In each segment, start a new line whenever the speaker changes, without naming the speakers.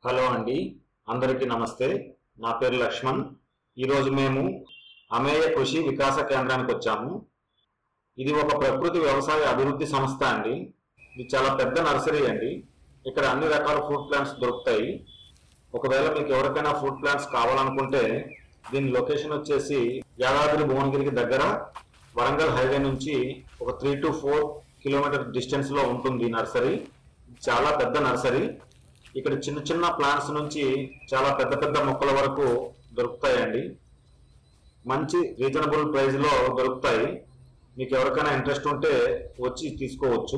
hello అండి అందరికీ నమస్తే నా పేరు లక్ష్మణ్ ఈరోజు మేము అమేయ కృషి వికాస కేంద్రానికి వచ్చాము ఇది ఒక ప్రకృతి వ్యవసాయ అభివృద్ధి సంస్థ అండి ఇది చాలా పెద్ద నర్సరీ అండి ఇక్కడ అన్ని రకాల ఫ్రూట్ ప్లాంట్స్ దొరుకుతాయి ఒకవేళ మీకు ఎవరికైనా ఫ్రూట్ ప్లాంట్స్ కావాలనుకుంటే దీని లొకేషన్ వచ్చేసి యాదాద్రి భువనగిరికి దగ్గర వరంగల్ హైవే నుంచి ఒక three to four kilometre distance లో ఉంటుంది ఈ నర్సరీ చాలా పెద్ద నర్సరీ ఇక్కడ చిన్న చిన్న ప్లాంట్స్ నుంచి చాలా పెద్ద పెద్ద మొక్కల వరకు దొరుకుతాయండి మంచి రీజనబుల్ ప్రైస్ లో దొరుకుతాయి మీకు ఎవరికైనా ఇంట్రెస్ట్ ఉంటే వచ్చి తీసుకోవచ్చు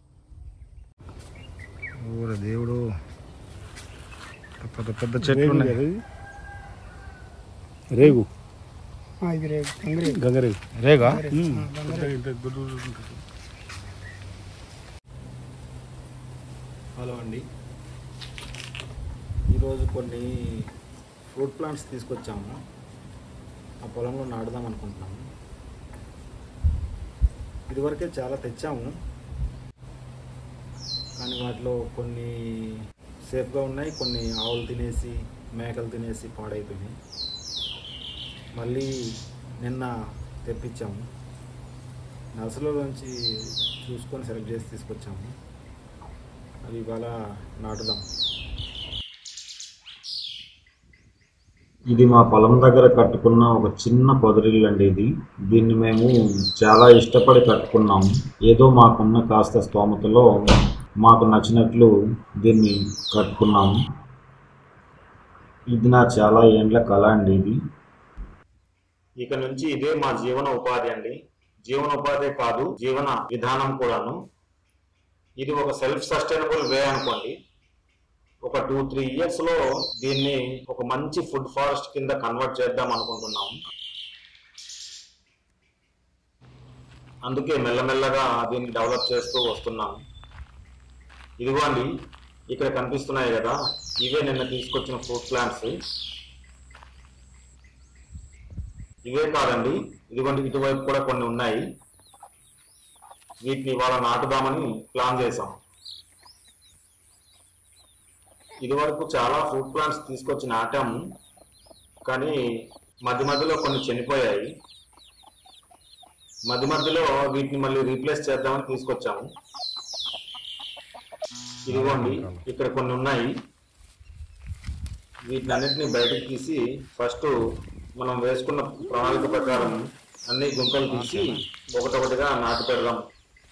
ఊర దేవుడు పెద్ద పెద్ద చెట్లు ఉన్నాయి
రేగు
ఆ, ఇది రేపు గంగరేపు
గంగరేగు
రేగా
హలో అండి ఈరోజు కొన్ని ఫ్రూట్ ప్లాంట్స్ తీసుకొచ్చాము ఆ పొలంలో నాటుదాం అనుకుంటున్నాము ఇదివరకే చాలా తెచ్చాము కానీ వాటిలో కొన్ని సేఫ్గా ఉన్నాయి కొన్ని ఆవులు తినేసి మేకలు తినేసి పాడైపోయినాయి మళ్ళీ నిన్న తెప్పించాము నర్సరీలోంచి చూసుకొని సెలెక్ట్ చేసి తీసుకొచ్చాము అవి ఇవాళ నాటుదాం ఇది మా పొలం దగ్గర కట్టుకున్న ఒక చిన్న పొదరిల్లు అండి ఇది దీన్ని మేము చాలా ఇష్టపడి కట్టుకున్నాము ఏదో మాకున్న కాస్త స్తోమతలో మాకు నచ్చినట్లు దీన్ని కట్టుకున్నాము ఇది నా చాలా ఏండ్ల కళ అండి ఇది ఇక నుంచి ఇదే మా జీవన ఉపాధి అండి జీవన ఉపాధి కాదు జీవన విధానం కూడాను ఇది ఒక సెల్ఫ్ సస్టైనబుల్ వే అనుకోండి ఒక టూ త్రీ ఇయర్స్ లో దీన్ని ఒక మంచి ఫుడ్ ఫారెస్ట్ కింద కన్వర్ట్ చేద్దాం అనుకుంటున్నాము అందుకే మెల్లమెల్లగా దీన్ని డెవలప్ చేస్తూ వస్తున్నాము ఇదిగోండి ఇక్కడ కనిపిస్తున్నాయి కదా ఇవే నిన్న తీసుకొచ్చిన ఫ్రూట్ ప్లాంట్స్ ఇవే కాదండి ఇదిగోండి ఇటువైపు కూడా కొన్ని ఉన్నాయి వీటిని ఇవాళ నాటుదామని ప్లాన్ చేశాం ఇది వరకు చాలా ఫ్రూట్ ప్లాంట్స్ తీసుకొచ్చి నాటాము కానీ మధ్య మధ్యలో కొన్ని చనిపోయాయి మధ్య మధ్యలో వీటిని మళ్ళీ రీప్లేస్ చేద్దామని తీసుకొచ్చాము ఇదిగోండి ఇక్కడ కొన్ని ఉన్నాయి వీటిని అన్నిటిని బయటకు తీసి ఫస్ట్ మనం వేసుకున్న ప్రణాళిక ప్రకారం అన్ని గుంతలు తీసి ఒకటొకటిగా నాటి పెడదాం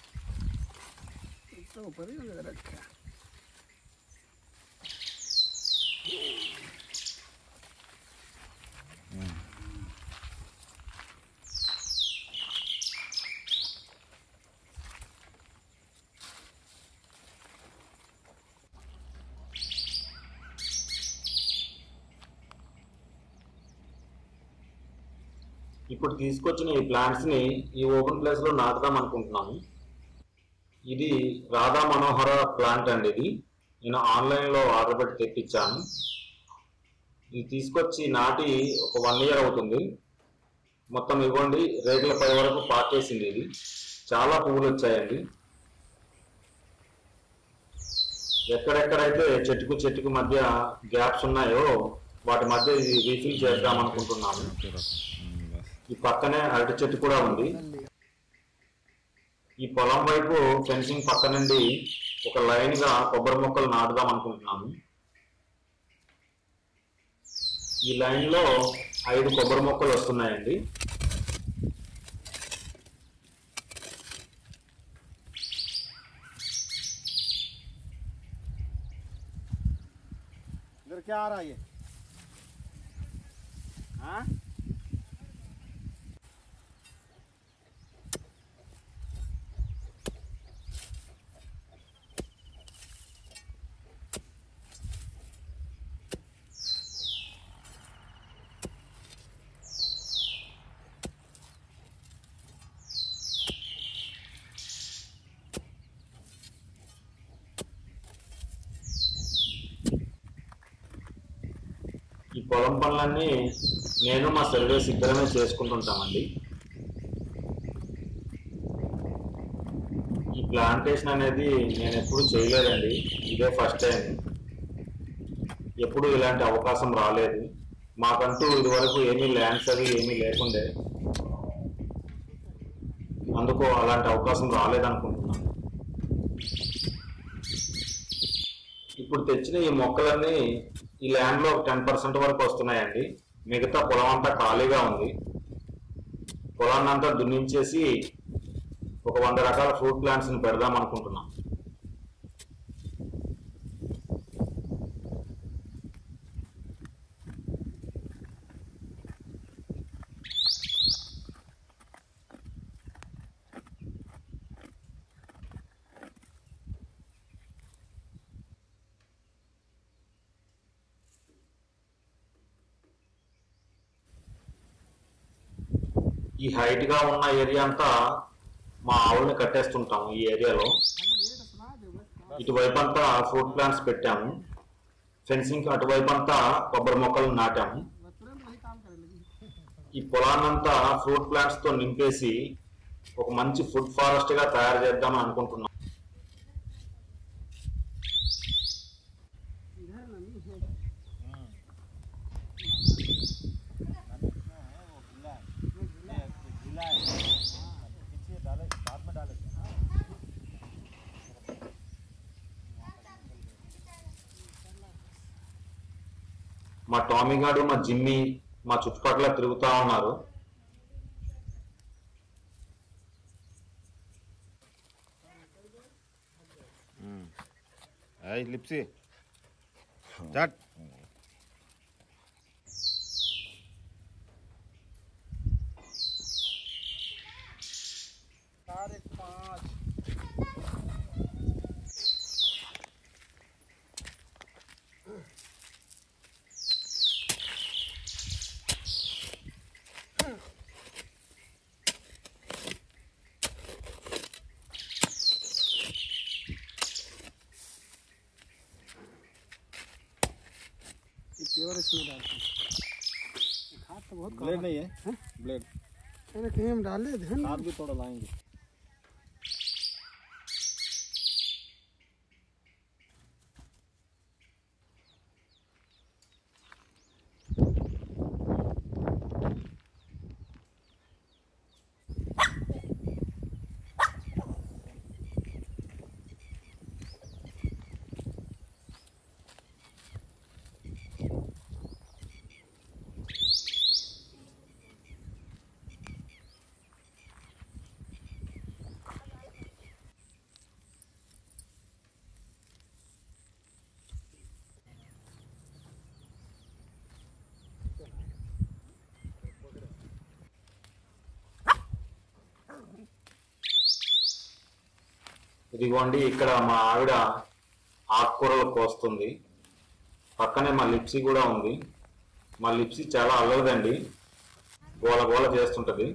ఇప్పుడు తీసుకొచ్చిన ఈ ప్లాంట్స్ ని ఈ ఓపెన్ ప్లేస్ లో నాటుదాం అనుకుంటున్నాము ఇది రాధా మనోహర ప్లాంట్ అండి ఇది నేను ఆన్లైన్ లో ఆర్డర్ పెట్టి తెప్పించాను ఇది తీసుకొచ్చి నాటి ఒక వన్ ఇయర్ అవుతుంది మొత్తం ఇవ్వండి రేగుల పై వరకు పాకేసింది ఇది చాలా పువ్వులు వచ్చాయండి ఎక్కడెక్కడైతే చెట్టుకు చెట్టుకు మధ్య గ్యాప్స్ ఉన్నాయో వాటి మధ్య ఇది రీఫిల్ చేద్దాం అనుకుంటున్నాము ఈ పక్కనే అరటి చెట్టు కూడా ఉంది ఈ పొలం వైపు ఫెన్సింగ్ పక్క నుండి ఒక లైన్ గా కొబ్బరి మొక్కలు నాటుదాం అనుకుంటున్నాము ఈ లైన్ లో ఐదు కొబ్బరి మొక్కలు వస్తున్నాయండి
इधर क्या आ रहा है ये हाँ
ఈ పొలం పనులన్నీ నేను మా సర్వేస్ ఇద్దరమే చేసుకుంటుంటామండి ఈ ప్లాంటేషన్ అనేది నేను ఎప్పుడు చేయలేదండి ఇదే ఫస్ట్ టైం ఎప్పుడు ఇలాంటి అవకాశం రాలేదు మాకంటూ ఇదివరకు ఏమీ ల్యాండ్స్ అవి ఏమీ లేకుండే అందుకు అలాంటి అవకాశం రాలేదనుకుంటున్నాను ఇప్పుడు తెచ్చిన ఈ మొక్కలన్నీ ఈ ల్యాండ్ లో టెన్ పర్సెంట్ వరకు వస్తున్నాయండి మిగతా పొలం అంతా ఖాళీగా ఉంది పొలాన్ని అంతా దున్నించేసి ఒక వంద రకాల ఫ్రూట్ ప్లాంట్స్ ని పెడదాం అనుకుంటున్నాం ఈ హైట్ గా ఉన్న ఏరియా అంతా మా ఆవుల్ని కట్టేస్తుంటాం ఈ ఏరియాలో ఇటువైపు అంతా ఫ్రూట్ ప్లాంట్స్ పెట్టాము ఫెన్సింగ్ అటువైపు అంతా కొబ్బరి మొక్కలు నాటాము ఈ పొలాన్నంతా ఫ్రూట్ ప్లాంట్స్ తో నింపేసి ఒక మంచి ఫుడ్ ఫారెస్ట్ గా తయారు చేద్దామని అనుకుంటున్నాం మా టామీ గాడు మా జిమ్మి మా చుట్టుపక్కల తిరుగుతా ఉన్నారు
అయ్ లిప్సీ చాట్
ये प्योर इसमें डालते हैं खाद तो बहुत
ब्लेड नहीं है ब्लेड
अरे कहीं हम डाले थे ना
खाद भी थोड़ा लाएंगे
ఇదిగోండి ఇక్కడ మా ఆవిడ ఆకుకూరలు కోస్తుంది పక్కనే మా లిప్సీ కూడా ఉంది మా లిప్సీ చాలా అల్లరిదండి గోల గోల చేస్తుంటది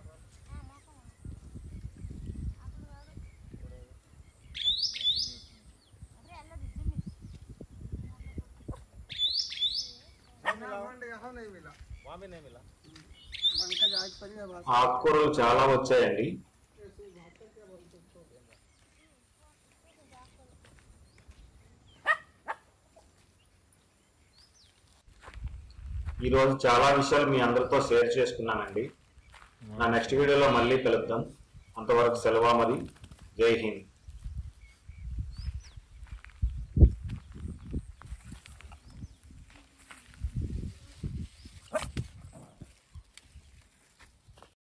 यहाँ नहीं मिला
वहाँ भी नहीं मिला
बनका जाग पड़ी है बात
ఆకుకూరలు చాలా వచ్చాయండి ఈరోజు చాలా విషయాలు మీ అందరితో షేర్ చేసుకున్నానండి నా నెక్స్ట్ వీడియోలో మళ్ళీ కలుద్దాం అంతవరకు సెలవు మరి జై హింద్